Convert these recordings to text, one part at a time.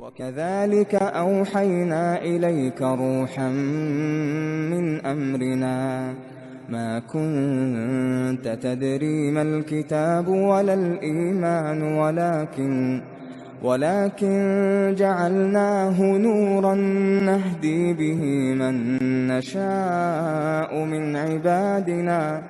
وكذلك أوحينا إليك روحا من أمرنا ما كنت تدري ما الكتاب ولا الإيمان ولكن ولكن جعلناه نورا نهدي به من نشاء من عبادنا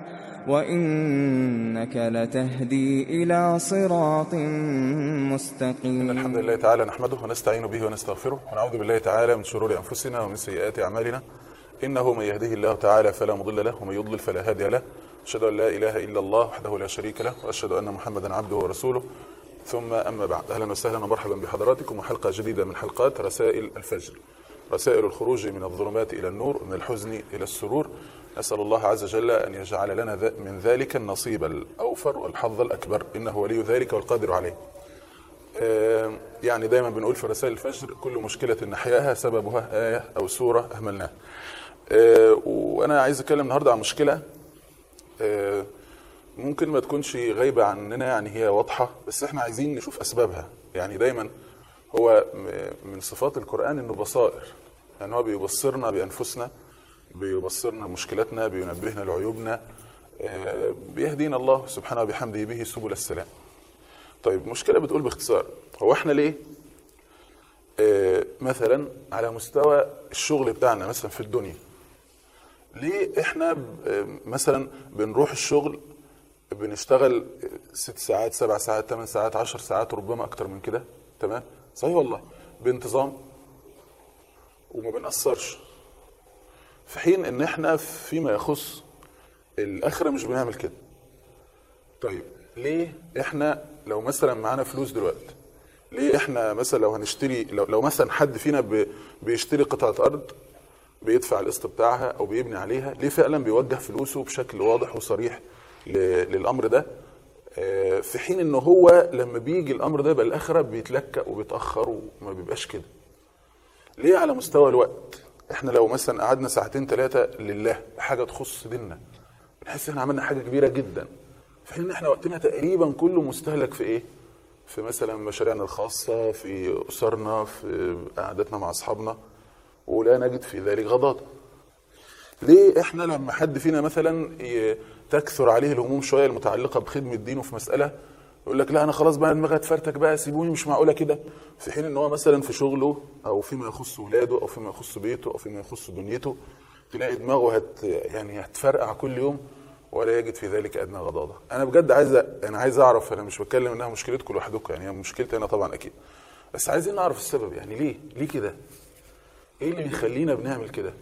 وإنك لتهدي إلى صراط مستقيم إن الحمد لله تعالى نحمده ونستعين به ونستغفره ونعوذ بالله تعالى من شرور أنفسنا ومن سيئات أعمالنا إنه من يهده الله تعالى فلا مضل له ومن يضلل فلا هادي له أشهد أن لا إله إلا الله وحده لا شريك له وأشهد أن محمدا عبده ورسوله ثم أما بعد أهلا وسهلا ومرحبا بحضراتكم وحلقة جديدة من حلقات رسائل الفجر رسائل الخروج من الظلمات إلى النور من الحزن إلى السرور نسأل الله عز وجل أن يجعل لنا ذا- من ذلك النصيب الأوفر والحظ الأكبر إنه ولي ذلك والقادر عليه آه، يعني دايما بنقول في رسائل الفجر كل مشكلة نحياها سببها آية أو سورة أهملناها آه، وأنا عايز أتكلم النهاردة عن مشكلة آه، ممكن ما تكونش غايبة عننا يعني هي واضحة بس احنا عايزين نشوف أسبابها يعني دايما هو م- من صفات القرآن إنه بصائر يعني هو بيبصرنا بأنفسنا بيبصرنا مشكلاتنا بينبهنا لعيوبنا آه، بيهدينا الله سبحانه وبحمده به سبل السلام طيب مشكلة بتقول باختصار هو احنا ليه آه، مثلا على مستوى الشغل بتاعنا مثلا في الدنيا ليه احنا ب- مثلا بنروح الشغل بنشتغل ست ساعات سبع ساعات ثمان ساعات عشر ساعات ربما اكتر من كده تمام صحيح والله بانتظام وما بنأثرش في حين ان احنا فيما يخص الاخره مش بنعمل كده طيب ليه احنا لو مثلا معانا فلوس دلوقتي ليه احنا مثلا لو هنشتري لو, لو مثلا حد فينا ب- بيشتري قطعه ارض بيدفع القسط بتاعها او بيبني عليها ليه فعلا بيوجه فلوسه بشكل واضح وصريح ل- للامر ده آه، في حين ان هو لما بيجي الامر ده يبقى الاخره بيتلكأ وبيتاخر وما بيبقاش كده ليه على مستوى الوقت احنا لو مثلا قعدنا ساعتين ثلاثه لله حاجه تخص ديننا بنحس ان عملنا حاجه كبيره جدا في حين ان احنا وقتنا تقريبا كله مستهلك في ايه في مثلا مشاريعنا الخاصه في اسرنا في قعدتنا مع اصحابنا ولا نجد في ذلك غضاضه ليه احنا لما حد فينا مثلا ي- تكثر عليه الهموم شويه المتعلقه بخدمه دينه في مساله يقول لك لا انا خلاص بقى دماغي اتفرتك بقى سيبوني مش معقوله كده في حين ان هو مثلا في شغله او فيما يخص ولاده او فيما يخص بيته او فيما يخص دنيته تلاقي دماغه هت يعني هتفرقع كل يوم ولا يجد في ذلك ادنى غضاضه انا بجد عايز أ- انا عايز اعرف انا مش بتكلم انها مشكلتكم لوحدكم يعني هي مشكلتي انا طبعا اكيد بس عايزين نعرف السبب يعني ليه ليه كده ايه اللي بيخلينا بنعمل كده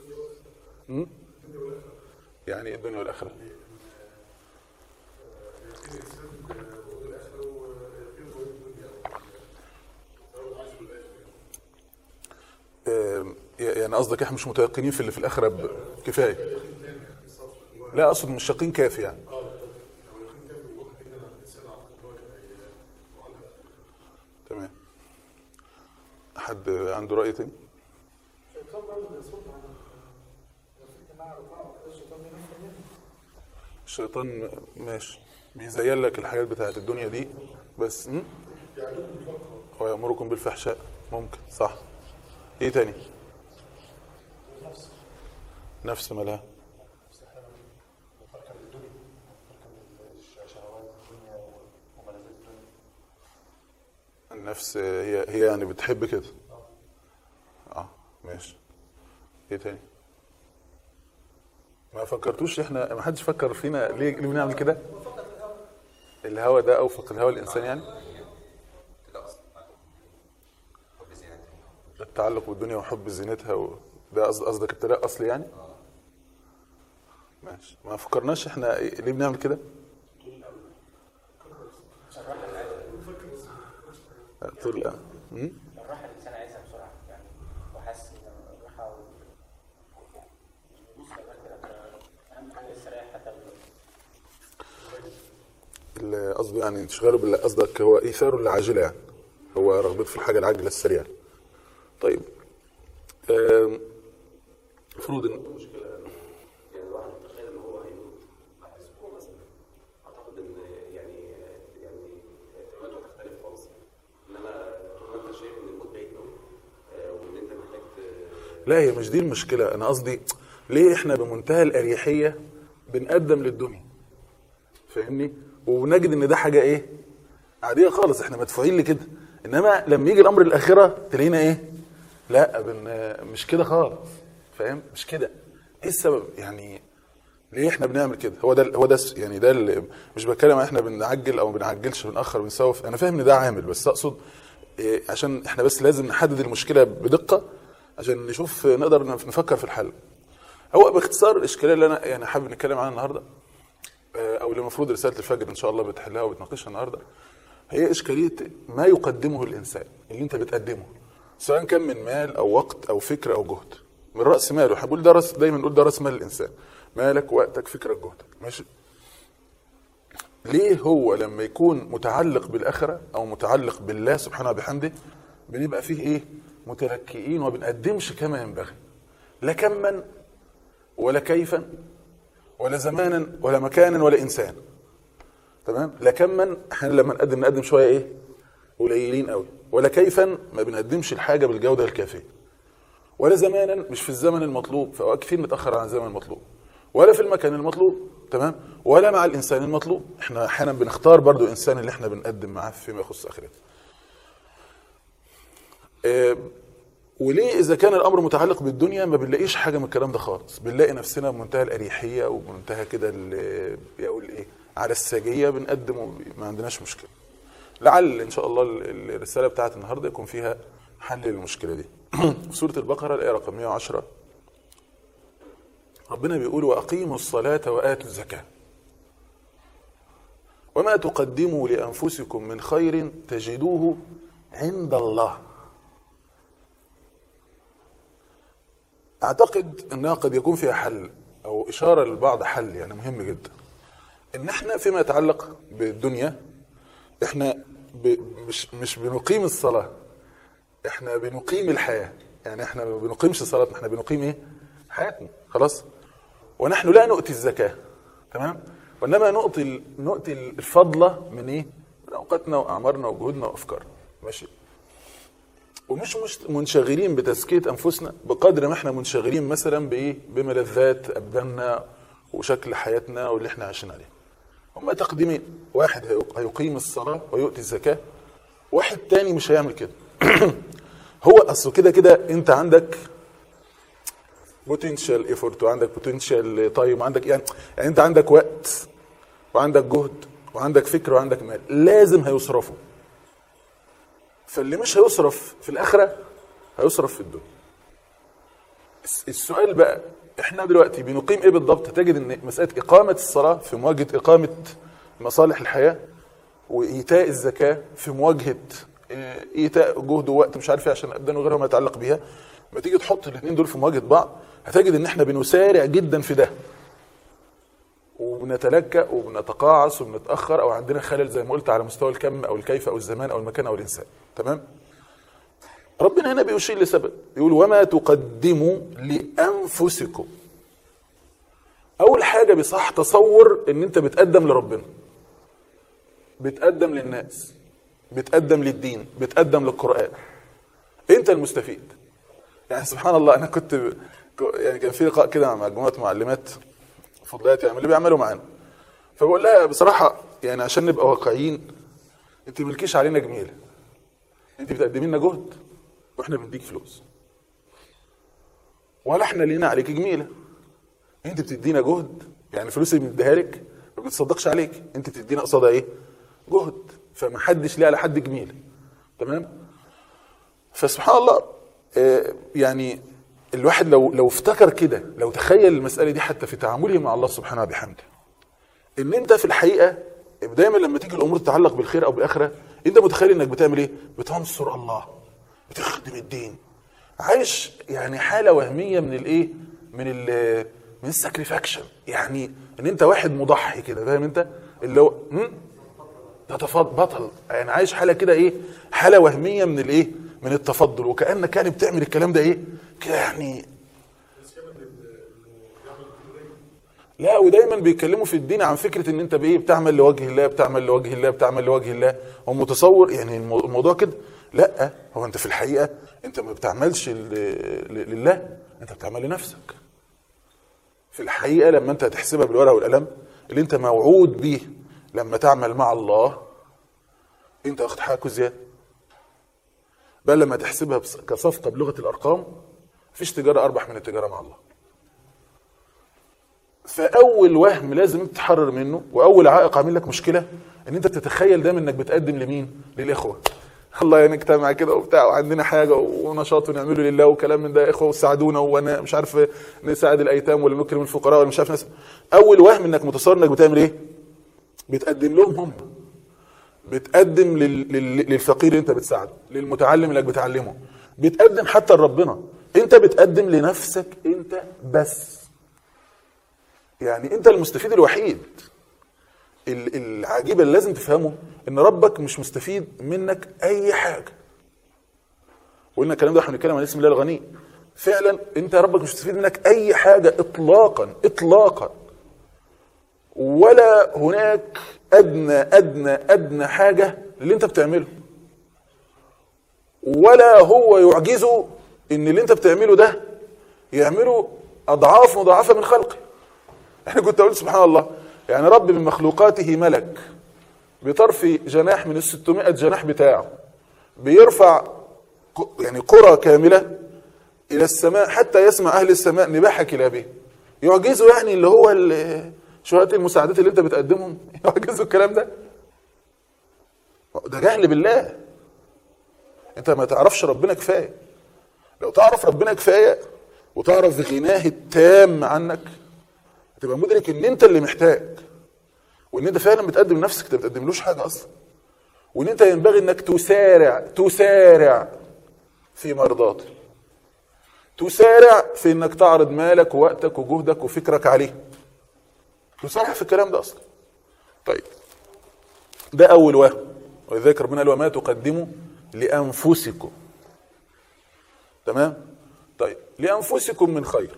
م? يعني إيه الدنيا والاخره آم، يعني قصدك احنا مش متيقنين في اللي في الاخره ب- كفايه لا اقصد مش يقين كافي يعني تمام حد عنده راي تاني الشيطان ماشي بيزين لك الحاجات بتاعت الدنيا دي بس م? هو يأمركم بالفحشاء ممكن صح ايه تاني نفس مالها النفس هي هي يعني بتحب كده اه ماشي ايه تاني ما فكرتوش احنا ما حدش فكر فينا ليه ليه بنعمل كده الهوى ده اوفق الهوى الانسان يعني التعلق بالدنيا وحب زينتها و... ده قصد- قصدك ابتلاء اصلي يعني ماشي ما فكرناش احنا ليه بنعمل كده طول م? الراحة الإنسان عايزها بسرعة يعني وحاسس إن الراحة بص كده أهم حاجة السريع حتى ال- قصدي يعني انشغاله بالله قصدك هو ايثاره للعاجله يعني هو رغبته في الحاجه العاجله السريعه طيب آم، المفروض ان يعني الواحد متخيل ان هو هيموت بعد اسبوع مثلا اعتقد ان يعني يعني اهتماماته هتختلف خالص انما طول ما انت شايف ان الموت بعيد لا هي مش دي المشكله انا قصدي ليه احنا بمنتهى الاريحيه بنقدم للدنيا فاهمني ونجد ان ده حاجه ايه عاديه خالص احنا مدفوعين لكده انما لما يجي الامر الاخره تلاقينا ايه لا بن مش كده خالص فاهم مش كده ايه السبب يعني ليه احنا بنعمل كده هو ده هو ده الس- يعني ده اللي مش بتكلم عن احنا بنعجل او ما بنعجلش بنأخر بنسوف انا فاهم ان ده عامل بس اقصد إيه عشان احنا بس لازم نحدد المشكله بدقه عشان نشوف نقدر نفكر في الحل هو باختصار الاشكاليه اللي انا يعني حابب نتكلم عنها النهارده آه، او اللي المفروض رساله الفجر ان شاء الله بتحلها وبتناقشها النهارده هي اشكاليه ما يقدمه الانسان اللي انت بتقدمه سواء كان من مال او وقت او فكر او جهد من راس ماله احنا بنقول ده راس دايما نقول ده راس مال الانسان مالك وقتك فكرك جهدك ماشي ليه هو لما يكون متعلق بالاخره او متعلق بالله سبحانه وبحمده بنبقى فيه ايه متلكئين وما بنقدمش كما ينبغي لا كما ولا كيفا ولا زمانا ولا مكانا ولا انسان تمام لا كما احنا لما نقدم نقدم شويه ايه قليلين قوي ولا كيفا ما بنقدمش الحاجه بالجوده الكافيه ولا زمانا مش في الزمن المطلوب في اوقات كتير متاخر عن الزمن المطلوب ولا في المكان المطلوب تمام ولا مع الانسان المطلوب احنا احيانا بنختار برضو انسان اللي احنا بنقدم معاه فيما يخص اخرته آه، وليه اذا كان الامر متعلق بالدنيا ما بنلاقيش حاجه من الكلام ده خالص بنلاقي نفسنا بمنتهى الاريحيه وبمنتهى كده ال- يقول ايه على السجيه بنقدم وما عندناش مشكله لعل ان شاء الله ال- الرساله بتاعت النهارده يكون فيها حل للمشكله دي في سوره البقره الايه رقم 110 ربنا بيقول واقيموا الصلاه واتوا الزكاه وما تقدموا لانفسكم من خير تجدوه عند الله اعتقد انها قد يكون فيها حل او اشاره لبعض حل يعني مهم جدا ان احنا فيما يتعلق بالدنيا احنا ب... مش مش بنقيم الصلاه احنا بنقيم الحياه يعني احنا ما بنقيمش صلاتنا احنا بنقيم ايه حياتنا خلاص ونحن لا نؤتي الزكاه تمام وانما نؤتي ال- نؤتي الفضله من ايه من اوقاتنا واعمارنا وجهودنا وافكارنا ماشي ومش مش منشغلين بتزكيه انفسنا بقدر ما احنا منشغلين مثلا بايه بملذات ابداننا وشكل حياتنا واللي احنا عايشين عليه هما تقديمين واحد هيق- هيقيم الصلاه ويؤتي الزكاه واحد تاني مش هيعمل كده هو اصل كده كده انت عندك بوتنشال ايفورت وعندك بوتنشال تايم وعندك يعني يعني انت عندك وقت وعندك جهد وعندك فكر وعندك مال لازم هيصرفوا فاللي مش هيصرف في الاخره هيصرف في الدنيا الس- السؤال بقى احنا دلوقتي بنقيم ايه بالضبط تجد ان مساله اقامه الصلاه في مواجهه اقامه مصالح الحياه وايتاء الزكاه في مواجهه آه، ايتاء جهد ووقت مش عارف ايه عشان ابدان وغيرها ما يتعلق بيها ما تيجي تحط الاثنين دول في مواجهه بعض هتجد ان احنا بنسارع جدا في ده وبنتلكأ وبنتقاعس وبنتأخر أو عندنا خلل زي ما قلت على مستوى الكم أو الكيف أو الزمان أو المكان أو الإنسان تمام ربنا هنا بيشير لسبب يقول وما تقدموا لأنفسكم أول حاجة بصح تصور إن أنت بتقدم لربنا بتقدم للناس بتقدم للدين بتقدم للقرآن أنت المستفيد يعني سبحان الله أنا كنت ب... يعني كان في لقاء كده مع مجموعة معلمات فضلات يعني اللي بيعملوا معانا فبقول لها بصراحه يعني عشان نبقى واقعيين انت ملكيش علينا جميله انت بتقدمي لنا جهد واحنا بنديك فلوس ولا احنا لينا عليك جميله انت بتدينا جهد يعني الفلوس اللي بنديها لك ما بتصدقش عليك انت بتدينا قصادها ايه جهد فما حدش ليه على حد جميله تمام فسبحان الله آه، يعني الواحد لو لو افتكر كده لو تخيل المساله دي حتى في تعامله مع الله سبحانه وبحمده ان انت في الحقيقه دايما لما تيجي الامور تتعلق بالخير او بالاخره انت متخيل انك بتعمل ايه؟ بتنصر الله بتخدم الدين عايش يعني حاله وهميه من الايه؟ من ال من الساكريفاكشن يعني ان انت واحد مضحي كده فاهم انت؟ اللي هو هم؟ تتفضل بطل يعني عايش حاله كده ايه حاله وهميه من الايه من التفضل وكانك يعني بتعمل الكلام ده ايه كده يعني لا ودايما بيتكلموا في الدين عن فكره ان انت بايه بتعمل لوجه الله بتعمل لوجه الله بتعمل لوجه الله هو متصور يعني المو- الموضوع كده لا هو انت في الحقيقه انت ما بتعملش ل- ل- لله انت بتعمل لنفسك في الحقيقه لما انت هتحسبها بالورقه والقلم اللي انت موعود بيه لما تعمل مع الله انت واخد حقك زياده بل لما تحسبها بص- كصفقه بلغه الارقام مفيش تجاره اربح من التجاره مع الله فاول وهم لازم انت تحرر منه واول عائق عامل لك مشكله ان انت تتخيل دايما انك بتقدم لمين للاخوه الله يعني نجتمع كده وبتاع وعندنا حاجه ونشاط ونعمله لله وكلام من ده يا اخوه وساعدونا وانا مش عارف نساعد الايتام ولا نكرم الفقراء ولا مش عارف ناس اول وهم انك متصور انك بتعمل ايه؟ بتقدم لهم هم بتقدم لل... لل... للفقير اللي انت بتساعده للمتعلم اللي بتعلمه بتقدم حتى لربنا انت بتقدم لنفسك انت بس يعني انت المستفيد الوحيد ال- العجيب اللي لازم تفهمه ان ربك مش مستفيد منك اي حاجه وقلنا الكلام ده احنا بنتكلم عن اسم الله الغني فعلا انت ربك مش مستفيد منك اي حاجه اطلاقا اطلاقا ولا هناك ادنى ادنى ادنى حاجه اللي انت بتعمله ولا هو يعجزه ان اللي انت بتعمله ده يعمله اضعاف مضاعفه من خلقه انا كنت اقول سبحان الله يعني رب من مخلوقاته ملك بطرف جناح من ال 600 جناح بتاعه بيرفع ق- يعني قرى كامله الى السماء حتى يسمع اهل السماء نباح كلابه يعجزوا يعني اللي هو ال- شويه المساعدات اللي انت بتقدمهم يعجزوا الكلام ده ده جهل بالله انت ما تعرفش ربنا كفايه لو تعرف ربنا كفايه وتعرف غناه التام عنك هتبقى مدرك ان انت اللي محتاج وان انت فعلا بتقدم لنفسك انت ما بتقدملوش حاجه اصلا وان انت ينبغي انك تسارع تسارع في مرضاته تسارع في انك تعرض مالك ووقتك وجهدك وفكرك عليه تسارع في الكلام ده اصلا طيب ده اول وهم ولذلك ربنا قال وما تقدموا لانفسكم تمام طيب لانفسكم من خير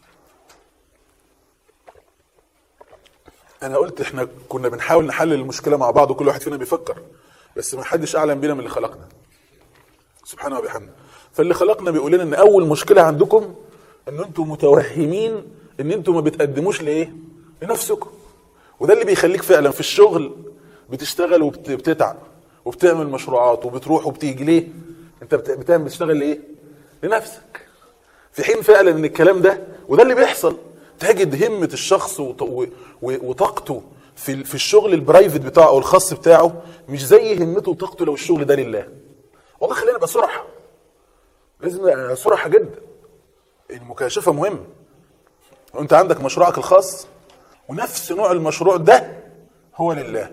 انا قلت احنا كنا بنحاول نحلل المشكله مع بعض وكل واحد فينا بيفكر بس ما حدش اعلم بينا من اللي خلقنا سبحانه وبحمده فاللي خلقنا بيقول لنا ان اول مشكله عندكم ان انتم متوهمين ان انتم ما بتقدموش لايه لنفسكم وده اللي بيخليك فعلا في الشغل بتشتغل وبتتعب وبتعمل مشروعات وبتروح وبتيجي ليه انت بت- بتعمل بتشتغل لايه لنفسك في حين فعلا ان الكلام ده وده اللي بيحصل تجد همه الشخص وط- و- و- وطاقته في ال- في الشغل البرايفت بتاعه او الخاص بتاعه مش زي همته وطاقته لو الشغل ده لله والله خلينا نبقى صراحه لازم نبقى صراحه جدا المكاشفه مهمه وانت عندك مشروعك الخاص ونفس نوع المشروع ده هو لله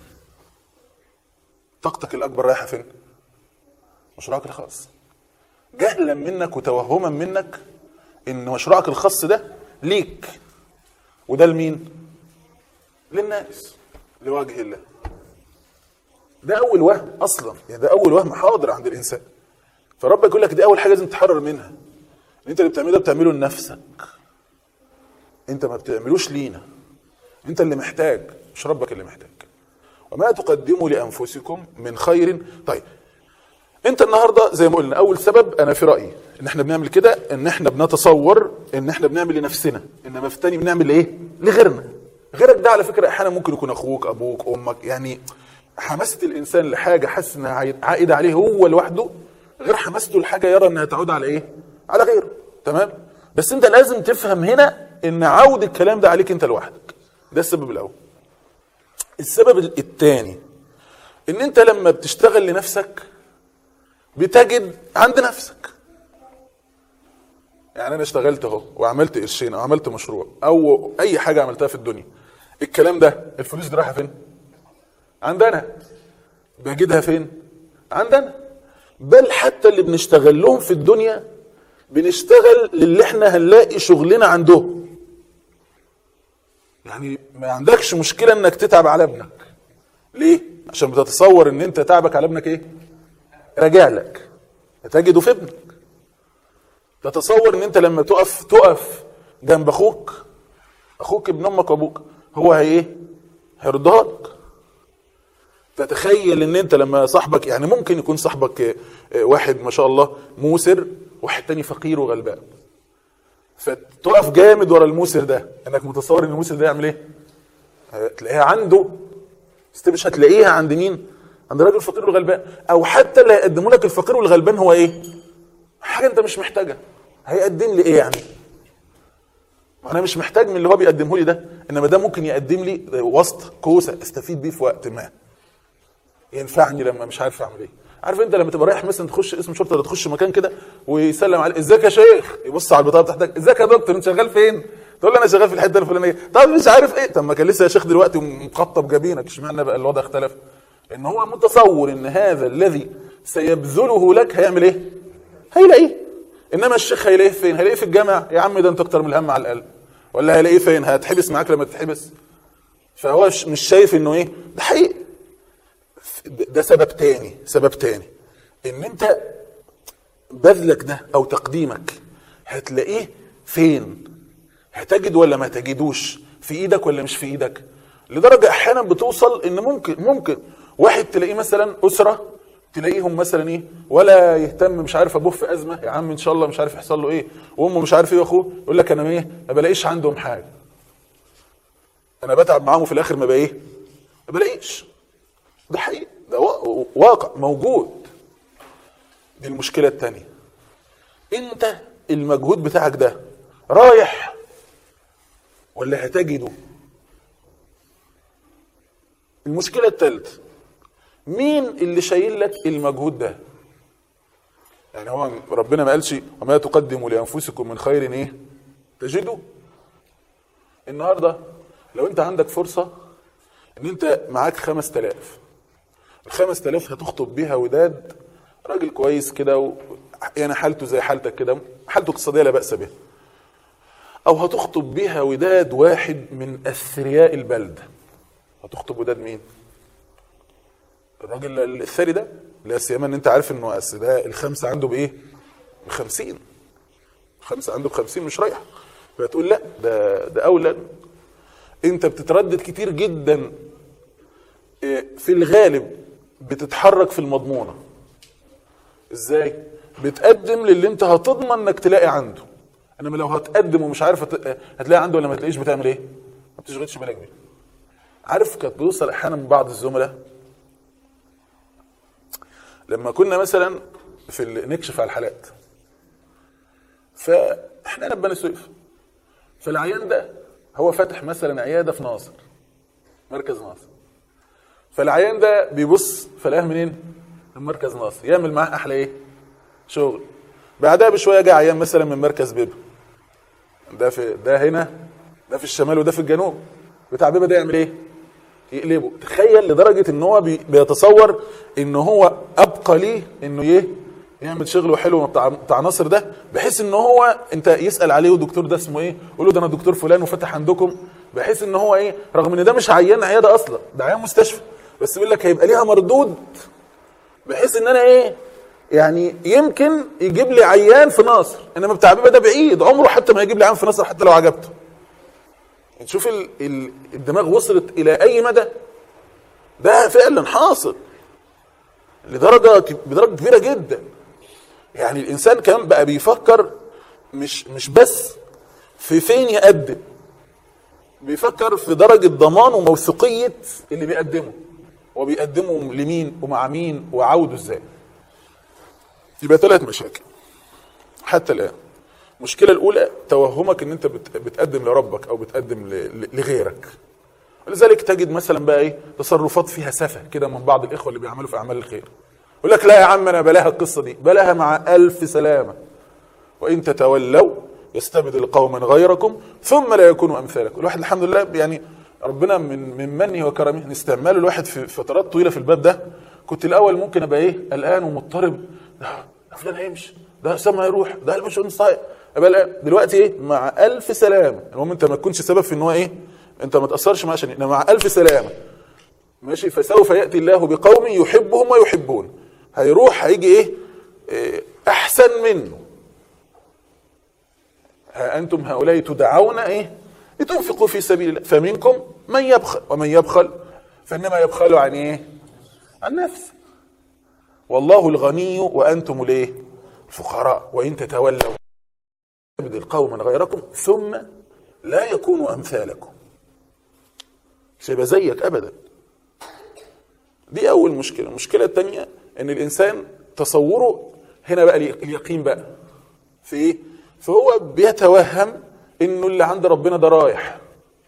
طاقتك الاكبر رايحه فين مشروعك الخاص جهلا منك وتوهما منك ان مشروعك الخاص ده ليك وده لمين للناس لوجه الله ده اول وهم اصلا يعني ده اول وهم حاضر عند الانسان فربك يقول لك دي اول حاجه لازم تحرر منها ان انت اللي بتعمله ده بتعمله لنفسك انت ما بتعملوش لينا انت اللي محتاج مش ربك اللي محتاج وما تقدموا لانفسكم من خير طيب انت النهارده زي ما قلنا اول سبب انا في رايي ان احنا بنعمل كده ان احنا بنتصور ان احنا بنعمل لنفسنا انما في تاني بنعمل ايه لغيرنا غيرك ده على فكره احيانا ممكن يكون اخوك ابوك امك يعني حماسه الانسان لحاجه حاسس انها عايد- عائده عليه هو لوحده غير حماسته لحاجه يرى انها تعود على ايه على غيره تمام بس انت لازم تفهم هنا ان عود الكلام ده عليك انت لوحدك ده السبب الاول السبب الثاني ان انت لما بتشتغل لنفسك بتجد عند نفسك يعني انا اشتغلت اهو وعملت قرشين او عملت مشروع او اي حاجه عملتها في الدنيا الكلام ده الفلوس دي رايحه فين عندنا بجدها فين عندنا بل حتى اللي بنشتغل لهم في الدنيا بنشتغل للي احنا هنلاقي شغلنا عندهم يعني ما عندكش مشكله انك تتعب على ابنك ليه عشان بتتصور ان انت تعبك على ابنك ايه راجع لك تجده في ابنك تتصور ان انت لما تقف تقف جنب اخوك اخوك ابن امك وابوك هو هي ايه هيردها لك فتخيل ان انت لما صاحبك يعني ممكن يكون صاحبك آه، آه، واحد ما شاء الله موسر واحد تاني فقير وغلبان فتقف جامد ورا الموسر ده انك متصور ان الموسر ده يعمل ايه هتلاقيها عنده بس مش هتلاقيها عند مين عند راجل فقير وغلبان او حتى اللي هيقدموا لك الفقير والغلبان هو ايه حاجه انت مش محتاجها هيقدم لي ايه يعني ما انا مش محتاج من اللي هو بيقدمه لي ده انما ده ممكن يقدم لي وسط كوسه استفيد بيه في وقت ما ينفعني لما مش عارف اعمل ايه عارف انت لما تبقى رايح مثلا تخش اسم شرطه ولا تخش مكان كده ويسلم عليك ازيك يا شيخ يبص على البطاقه بتاعتك ازيك يا دكتور انت شغال فين تقول له انا شغال في الحته الفلانيه طب مش عارف ايه طب ما كان لسه يا شيخ دلوقتي مقطب جبينك اشمعنى بقى الوضع اختلف ان هو متصور ان هذا الذي سيبذله لك هيعمل ايه هيلاقيه انما الشيخ هيلاقيه فين هيلاقيه في الجامع يا عم ده انت اكتر من الهم على الاقل ولا هيلاقيه فين هتحبس معاك لما تتحبس فهو ش- مش شايف انه ايه ده حقيقي ده سبب تاني سبب تاني ان انت بذلك ده او تقديمك هتلاقيه فين هتجد ولا ما تجدوش في ايدك ولا مش في ايدك لدرجه احيانا بتوصل ان ممكن ممكن واحد تلاقيه مثلا اسره تلاقيهم مثلا ايه ولا يهتم مش عارف ابوه في ازمه يا عم ان شاء الله مش عارف يحصل له ايه وامه مش عارف ايه واخوه يقول لك انا ايه ما بلاقيش عندهم حاجه انا بتعب معاهم وفي الاخر ما بايه ما بلاقيش ده حقيقي ده وا- واقع موجود دي المشكله الثانيه انت المجهود بتاعك ده رايح ولا هتجده المشكله الثالثه مين اللي شايل لك المجهود ده يعني هو ربنا ما قالش وما تقدموا لانفسكم من خير ايه تجدوا النهارده لو انت عندك فرصه ان انت معاك 5000 ال 5000 هتخطب بيها وداد راجل كويس كده و... يعني حالته زي حالتك كده حالته اقتصاديه لا باس بها او هتخطب بيها وداد واحد من اثرياء البلد هتخطب وداد مين الراجل الثري ده لا سيما ان انت عارف انه أس ده الخمسه عنده بايه ب 50 خمسه عنده ب 50 مش رايح فتقول لا ده ده اولى انت بتتردد كتير جدا إيه، في الغالب بتتحرك في المضمونه ازاي بتقدم للي انت هتضمن انك تلاقي عنده انما لو هتقدم ومش عارف هت- هتلاقي عنده ولا ما تلاقيش بتعمل ايه ما بتشغلش بالك بيه عارف كانت بتوصل احيانا من بعض الزملاء لما كنا مثلا في ال- نكشف على الحالات فاحنا هنا في بني سويف فالعيان ده هو فاتح مثلا عياده في ناصر مركز ناصر فالعيان ده بيبص فلاقيه منين؟ من مركز ناصر يعمل معاه احلى ايه؟ شغل بعدها بشويه جه عيان مثلا من مركز بيبا ده في ده هنا ده في الشمال وده في الجنوب بتاع بيبا ده يعمل ايه؟ يقلبه تخيل لدرجه ان هو بي بيتصور ان هو ابقى ليه انه ايه يعمل شغله حلو بتاع بتاع ناصر ده بحيث ان هو انت يسال عليه والدكتور ده اسمه ايه يقول له ده انا دكتور فلان وفتح عندكم بحيث ان هو ايه رغم ان ده مش عيان عياده اصلا ده عيان مستشفى بس يقول لك هيبقى ليها مردود بحيث ان انا ايه يعني يمكن يجيب لي عيان في ناصر انما بتاع بيبا ده بعيد عمره حتى ما يجيب لي عيان في ناصر حتى لو عجبته نشوف ال- ال- الدماغ وصلت الى اي مدى ده فعلا حاصل لدرجه ك- بدرجه كبيره جدا يعني الانسان كمان بقى بيفكر مش مش بس في فين يقدم بيفكر في درجه ضمان وموثوقيه اللي بيقدمه هو بيقدمه لمين ومع مين وعوده ازاي يبقى ثلاث مشاكل حتى الان المشكله الاولى توهمك ان انت بت- بتقدم لربك او بتقدم ل- ل- لغيرك ولذلك تجد مثلا بقى ايه تصرفات فيها سفه كده من بعض الاخوه اللي بيعملوا في اعمال الخير يقول لك لا يا عم انا بلاها القصه دي بلاها مع الف سلامه وان تتولوا يستبدل قوما غيركم ثم لا يكونوا امثالكم الواحد الحمد لله يعني ربنا من من منه وكرمه ان استعمال الواحد في فترات طويله في الباب ده كنت الاول ممكن ابقى ايه قلقان ومضطرب ده ده فلان هيمشي ده اسامه هيروح ده الباشمهندس طايق ابقى قلقان. دلوقتي ايه مع الف سلامه المهم انت ما تكونش سبب في ان هو ايه انت ما تاثرش معاه عشان انما مع الف سلامه ماشي فسوف ياتي الله بقوم يحبهم ويحبون هيروح هيجي ايه, إيه احسن منه ها انتم هؤلاء تدعون ايه لتنفقوا في سبيل الله فمنكم من يبخل ومن يبخل فانما يبخل عن ايه عن نفسك والله الغني وانتم الايه الفقراء وان تتولوا يبدل قوما غيركم ثم لا يكونوا امثالكم مش هيبقى زيك ابدا دي اول مشكله المشكله الثانيه ان الانسان تصوره هنا بقى اليقين بقى في ايه فهو بيتوهم انه اللي عند ربنا ده رايح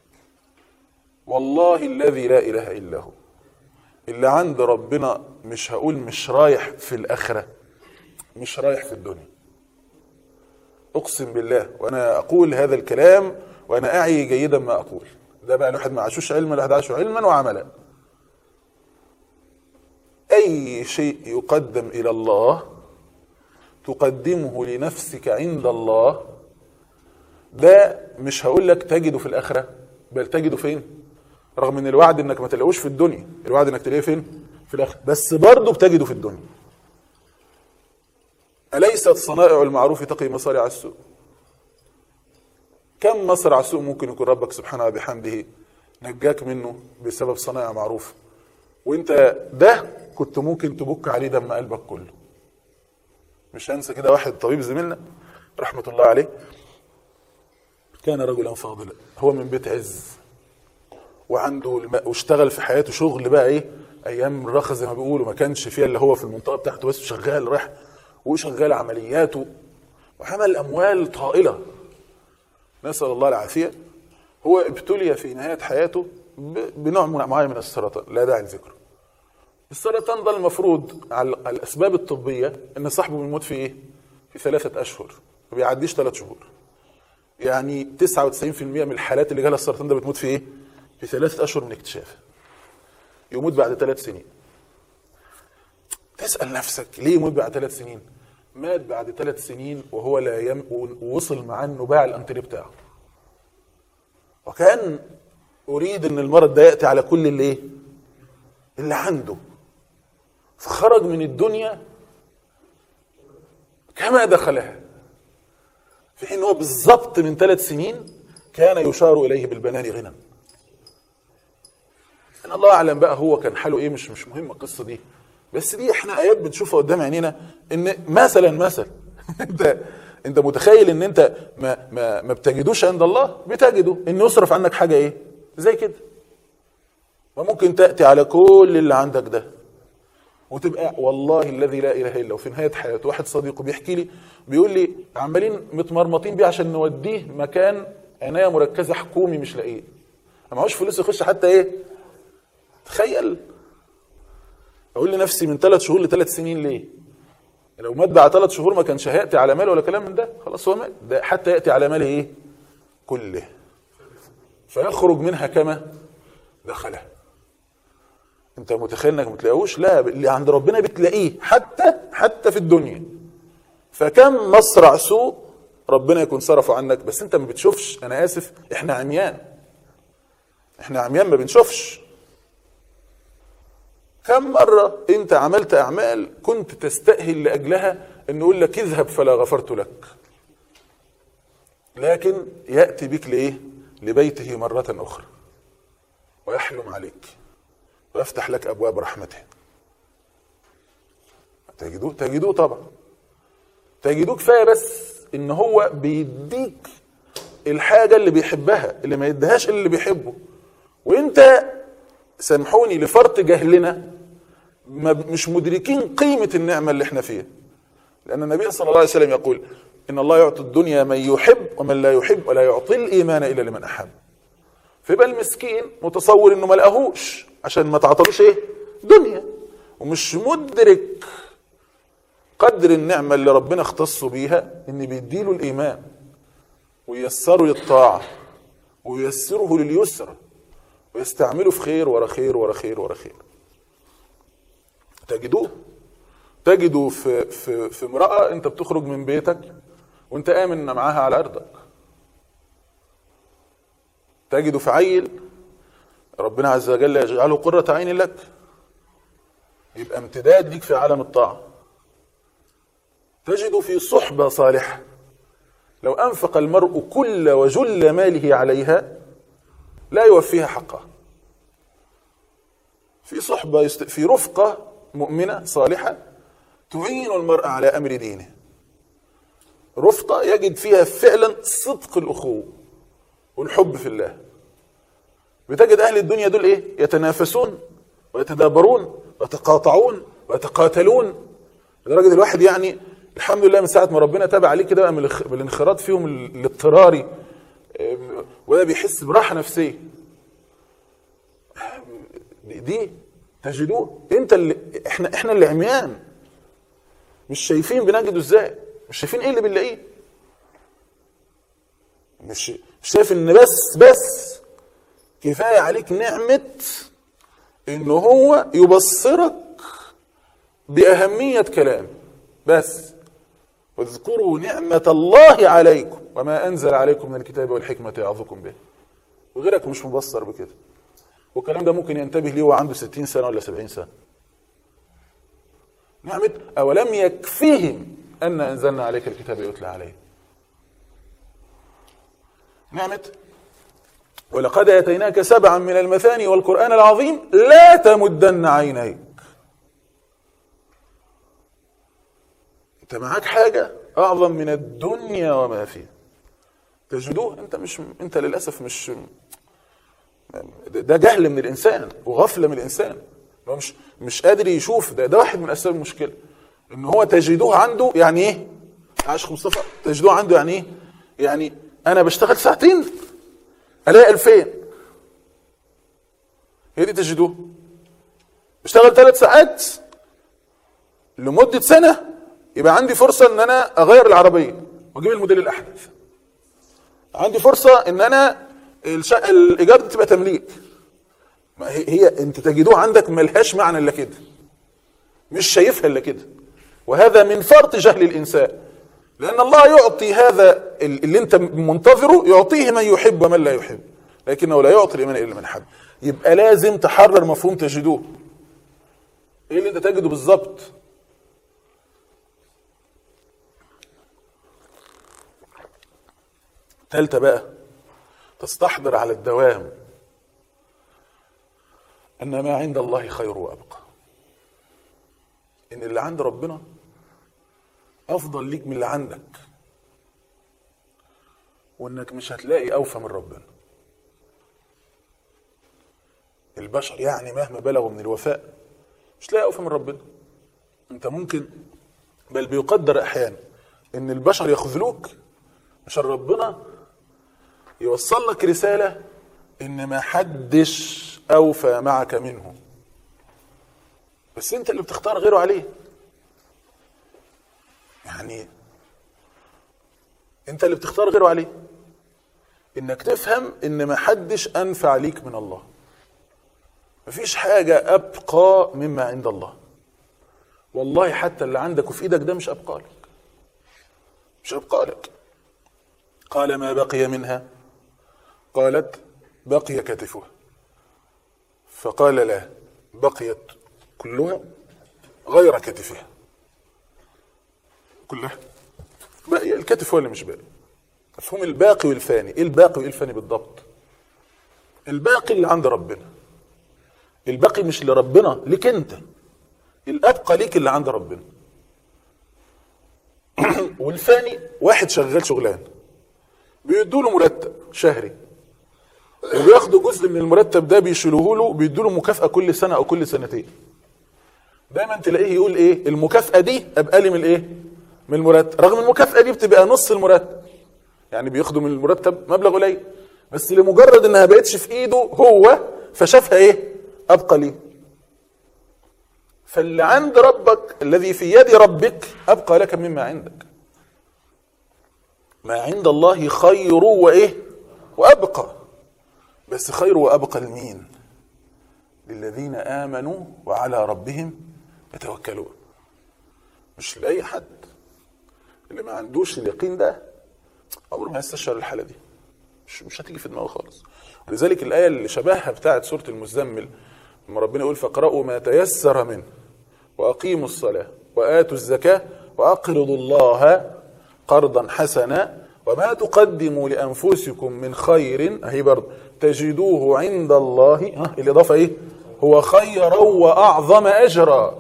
والله الذي لا اله الا هو اللي عند ربنا مش هقول مش رايح في الاخره مش رايح في الدنيا اقسم بالله وانا اقول هذا الكلام وانا اعي جيدا ما اقول ده بقى الواحد ما عاشوش علما الواحد عاشه علما وعملا اي شيء يقدم الى الله تقدمه لنفسك عند الله ده مش هقول لك تجده في الاخره بل تجده فين رغم ان الوعد انك ما تلاقوش في الدنيا الوعد انك تلاقيه فين في الاخره بس برضه بتجده في الدنيا اليست صنائع المعروف تقي مصارع السوء كم مصرع سوء ممكن يكون ربك سبحانه وبحمده نجاك منه بسبب صنائع معروف وانت ده كنت ممكن تبك عليه دم قلبك كله مش هنسى كده واحد طبيب زميلنا رحمة الله عليه كان رجلا فاضلا هو من بيت عز وعنده الم... واشتغل في حياته شغل بقى ايه ايام الرخص زي ما بيقولوا ما كانش فيها اللي هو في المنطقه بتاعته بس شغال راح وشغال عملياته وعمل اموال طائله نسال الله العافيه هو ابتلي في نهايه حياته ب... بنوع معين من السرطان لا داعي لذكره السرطان ده المفروض على الاسباب الطبيه ان صاحبه بيموت في ايه؟ في ثلاثه اشهر ما بيعديش ثلاث شهور يعني 99% من الحالات اللي جالها السرطان ده بتموت في ايه؟ في ثلاثة أشهر من اكتشافه يموت بعد ثلاث سنين تسأل نفسك ليه يموت بعد ثلاث سنين مات بعد ثلاث سنين وهو لا يم... ووصل معاه انه باع الانتري بتاعه وكان اريد ان المرض ده ياتي على كل اللي ايه اللي عنده فخرج من الدنيا كما دخلها في حين هو بالظبط من ثلاث سنين كان يشار اليه بالبنان غنى ان الله اعلم بقى هو كان حاله ايه مش مش مهم القصه دي بس دي احنا ايات بنشوفها قدام عينينا ان مثلا مثلا انت انت متخيل ان انت ما ما ما بتجدوش عند الله بتجده ان يصرف عنك حاجه ايه زي كده وممكن تاتي على كل اللي عندك ده وتبقى والله الذي لا اله الا هو في نهايه حياته واحد صديقه بيحكي لي بيقول لي عمالين متمرمطين بيه عشان نوديه مكان عنايه مركزه حكومي مش لاقيه ما معهوش فلوس يخش حتى ايه تخيل اقول لنفسي من ثلاث شهور لثلاث سنين ليه لو مات بعد ثلاث شهور ما كانش هياتي على ماله ولا كلام من ده خلاص هو مات ده حتى ياتي على ماله ايه كله فيخرج منها كما دخلها انت متخيل انك ما تلاقيهوش لا اللي عند ربنا بتلاقيه حتى حتى في الدنيا فكم مصرع سوء ربنا يكون صرفه عنك بس انت ما بتشوفش انا اسف احنا عميان احنا عميان ما بنشوفش كم مرة أنت عملت أعمال كنت تستأهل لأجلها أن يقول لك اذهب فلا غفرت لك لكن يأتي بك لإيه لبيته مرة أخرى ويحلم عليك ويفتح لك أبواب رحمته تجدوه تجدوه طبعا تجدوه كفاية بس إن هو بيديك الحاجة اللي بيحبها اللي ما يديهاش اللي بيحبه وانت سامحوني لفرط جهلنا مش مدركين قيمة النعمة اللي احنا فيها لأن النبي صلى الله عليه وسلم يقول إن الله يعطي الدنيا من يحب ومن لا يحب ولا يعطي الإيمان إلا لمن أحب فيبقى المسكين متصور إنه ما لقاهوش عشان ما تعطلوش إيه دنيا ومش مدرك قدر النعمة اللي ربنا اختصه بيها إن بيديله الإيمان وييسره للطاعة وييسره لليسر ويستعمله في خير ورا خير ورا خير ورا خير تجدوه تجدوا في في في امراه انت بتخرج من بيتك وانت امن معاها على ارضك تجد في عيل ربنا عز وجل يجعله قرة عين لك يبقى امتداد ليك في عالم الطاعة تجد في صحبة صالحة لو أنفق المرء كل وجل ماله عليها لا يوفيها حقها في صحبة يست... في رفقة مؤمنة صالحة تعين المرء على أمر دينه رفقة يجد فيها فعلا صدق الأخوة والحب في الله بتجد أهل الدنيا دول إيه يتنافسون ويتدابرون ويتقاطعون ويتقاتلون لدرجة الواحد يعني الحمد لله من ساعة ما ربنا تابع عليه كده بقى من الاخ- من الانخراط فيهم ال- الاضطراري إيه، وده بيحس براحة نفسية دي تجدوه انت اللي احنا احنا اللي عميان مش شايفين بنجده ازاي مش شايفين ايه اللي بنلاقيه مش مش شايف ان بس بس كفايه عليك نعمه ان هو يبصرك باهميه كلام بس واذكروا نعمه الله عليكم وما انزل عليكم من الكتاب والحكمه يعظكم به وغيرك مش مبصر بكده والكلام ده ممكن ينتبه ليه وهو عنده 60 سنه ولا 70 سنه نعمة أولم يكفهم أن أنزلنا عليك الكتاب يتلى عليه نعمة ولقد آتيناك سبعا من المثاني والقرآن العظيم لا تمدن عينيك أنت معاك حاجة أعظم من الدنيا وما فيها تجدوه أنت مش أنت للأسف مش ده جهل من الانسان وغفله من الانسان هو مش مش قادر يشوف ده ده واحد من اسباب المشكله ان هو تجدوه عنده يعني ايه عاشق مصطفى تجدوه عنده يعني ايه يعني انا بشتغل ساعتين الاقي 2000 هي دي تجدوه بشتغل ثلاث ساعات لمده سنه يبقى عندي فرصه ان انا اغير العربيه واجيب الموديل الاحدث عندي فرصه ان انا الشقه الايجار دي تبقى تمليك ما هي, هي انت تجدوه عندك ملهاش معنى الا كده مش شايفها الا كده وهذا من فرط جهل الانسان لان الله يعطي هذا اللي انت منتظره يعطيه من يحب ومن لا يحب لكنه لا يعطي الايمان الا من حب يبقى لازم تحرر مفهوم تجدوه ايه اللي انت تجده بالظبط ثالثه بقى تستحضر على الدوام ان ما عند الله خير وابقى ان اللي عند ربنا افضل ليك من اللي عندك وانك مش هتلاقي اوفى من ربنا البشر يعني مهما بلغوا من الوفاء مش لاقي اوفى من ربنا انت ممكن بل بيقدر احيانا ان البشر يخذلوك عشان ربنا يوصل لك رسالة إن ما حدش أوفى معك منه بس أنت اللي بتختار غيره عليه يعني أنت اللي بتختار غيره عليه إنك تفهم إن ما حدش أنفع ليك من الله مفيش حاجة أبقى مما عند الله والله حتى اللي عندك وفي إيدك ده مش أبقى لك مش أبقى لك قال ما بقي منها قالت بقي كتفها فقال لا بقيت كلها غير كتفها كلها باقي الكتف هو اللي مش باقي مفهوم الباقي والفاني ايه الباقي وايه الفاني بالضبط الباقي اللي عند ربنا الباقي مش لربنا ليك انت الابقى ليك اللي عند ربنا والفاني واحد شغال شغلانه بيدوا له مرتب شهري وبياخدوا جزء من المرتب ده بيشيلوه له بيدوا له مكافاه كل سنه او كل سنتين دايما تلاقيه يقول ايه المكافاه دي ابقى لي من الايه من المرتب رغم المكافاه دي بتبقى نص المرتب يعني بياخدوا من المرتب مبلغ قليل بس لمجرد انها بقتش في ايده هو فشافها ايه ابقى ليه فاللي عند ربك الذي في يد ربك ابقى لك مما عندك ما عند الله خير وايه وابقى بس خير وابقى لمين للذين امنوا وعلى ربهم يتوكلون مش لاي حد اللي ما عندوش اليقين ده عمره ما يستشعر الحاله دي مش مش هتيجي في دماغه خالص ولذلك الايه اللي شبهها بتاعت سوره المزمل لما ربنا يقول فاقرأوا ما تيسر منه واقيموا الصلاه واتوا الزكاه واقرضوا الله قرضا حسنا وما تقدموا لانفسكم من خير اهي برضه تجدوه عند الله ها الاضافه ايه هو خيرا واعظم اجرا